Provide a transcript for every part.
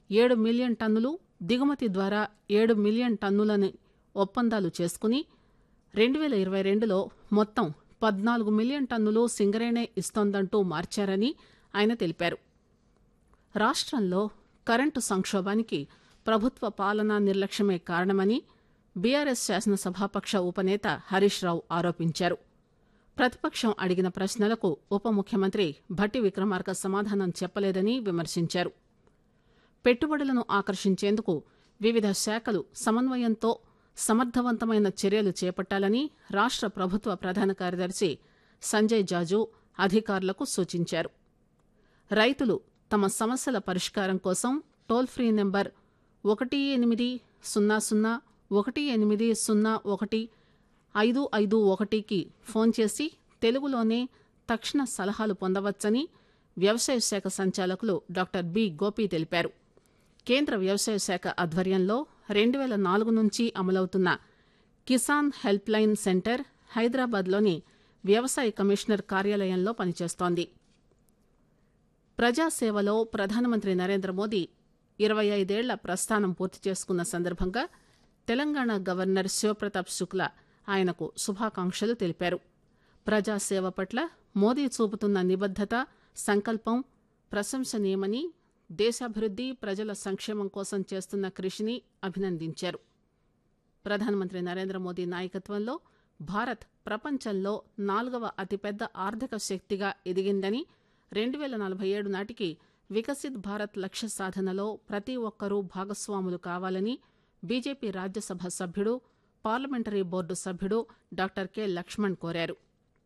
ఏడు మిలియన్ టన్నులు దిగుమతి ద్వారా ఏడు మిలియన్ టన్నులని ఒప్పందాలు చేసుకుని రెండు వేల ఇరవై రెండులో మొత్తం పద్నాలుగు మిలియన్ టన్నులు సింగరేణే ఇస్తోందంటూ మార్చారని ఆయన తెలిపారు రాష్ట్రంలో కరెంటు సంక్షోభానికి ప్రభుత్వ పాలనా నిర్లక్ష్యమే కారణమని బీఆర్ఎస్ శాసనసభాపక్ష ఉపనేత హరీష్ రావు ఆరోపించారు ప్రతిపక్షం అడిగిన ప్రశ్నలకు ఉప ముఖ్యమంత్రి భట్టి విక్రమార్క సమాధానం చెప్పలేదని విమర్శించారు పెట్టుబడులను ఆకర్షించేందుకు వివిధ శాఖలు సమన్వయంతో సమర్థవంతమైన చర్యలు చేపట్టాలని రాష్ట ప్రభుత్వ ప్రధాన కార్యదర్శి సంజయ్ జాజు అధికారులకు సూచించారు రైతులు తమ సమస్యల పరిష్కారం కోసం టోల్ ఫ్రీ నెంబర్ ఒకటి ఎనిమిది సున్నా సున్నా ఒకటి ఎనిమిది సున్నా ఒకటి ఐదు ఐదు ఒకటికి ఫోన్ చేసి తెలుగులోనే తక్షణ సలహాలు పొందవచ్చని వ్యవసాయ శాఖ సంచాలకులు డాక్టర్ బి గోపి తెలిపారు కేంద్ర వ్యవసాయ శాఖ ఆధ్వర్యంలో రెండు వేల నాలుగు నుంచి అమలవుతున్న కిసాన్ హెల్ప్ లైన్ సెంటర్ హైదరాబాద్లోని వ్యవసాయ కమిషనర్ కార్యాలయంలో పనిచేస్తోంది ప్రజాసేవలో ప్రధానమంత్రి నరేంద్ర మోదీ ఇరవై ఐదేళ్ల ప్రస్థానం పూర్తి చేసుకున్న సందర్భంగా తెలంగాణ గవర్నర్ శివప్రతాప్ శుక్లా ఆయనకు శుభాకాంక్షలు తెలిపారు ప్రజాసేవ పట్ల మోదీ చూపుతున్న నిబద్దత సంకల్పం ప్రశంసనీయమని దేశాభివృద్ది ప్రజల సంక్షేమం కోసం చేస్తున్న కృషిని అభినందించారు ప్రధానమంత్రి నరేంద్ర మోదీ నాయకత్వంలో భారత్ ప్రపంచంలో నాలుగవ అతిపెద్ద ఆర్థిక శక్తిగా ఎదిగిందని రెండు వేల నలభై ఏడు నాటికి వికసిత్ భారత్ లక్ష్య సాధనలో ప్రతి ఒక్కరూ భాగస్వాములు కావాలని బీజేపీ రాజ్యసభ సభ్యుడు పార్లమెంటరీ బోర్డు సభ్యుడు డాక్టర్ కె లక్ష్మణ్ కోరారు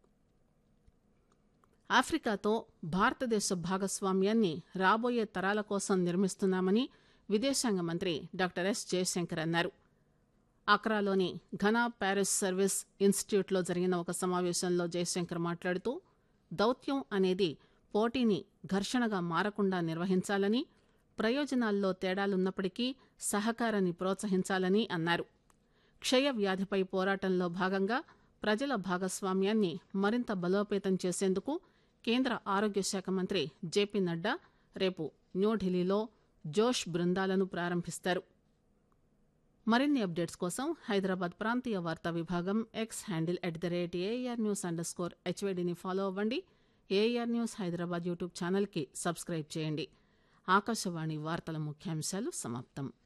ఆఫ్రికాతో భారతదేశ భాగస్వామ్యాన్ని రాబోయే తరాల కోసం నిర్మిస్తున్నామని విదేశాంగ మంత్రి డాక్టర్ ఎస్ జయశంకర్ అన్నారు అక్రాలోని ఘనా ప్యారిస్ సర్వీస్ ఇన్స్టిట్యూట్లో జరిగిన ఒక సమావేశంలో జయశంకర్ మాట్లాడుతూ దౌత్యం అనేది పోటీని ఘర్షణగా మారకుండా నిర్వహించాలని ప్రయోజనాల్లో తేడాలున్నప్పటికీ సహకారాన్ని ప్రోత్సహించాలని అన్నారు క్షయ వ్యాధిపై పోరాటంలో భాగంగా ప్రజల భాగస్వామ్యాన్ని మరింత బలోపేతం చేసేందుకు కేంద్ర ఆరోగ్య శాఖ మంత్రి జేపీ నడ్డా రేపు న్యూఢిల్లీలో జోష్ బృందాలను ప్రారంభిస్తారు మరిన్ని అప్డేట్స్ కోసం హైదరాబాద్ ప్రాంతీయ వార్తా విభాగం X handle at the rate AR news underscore స్కోర్ హెచ్వైడిని ఫాలో అవ్వండి ఏఆర్ న్యూస్ హైదరాబాద్ యూట్యూబ్ ఛానల్కి సబ్స్క్రైబ్ చేయండి ఆకాశవాణి వార్తల ముఖ్యాంశాలు సమాప్తం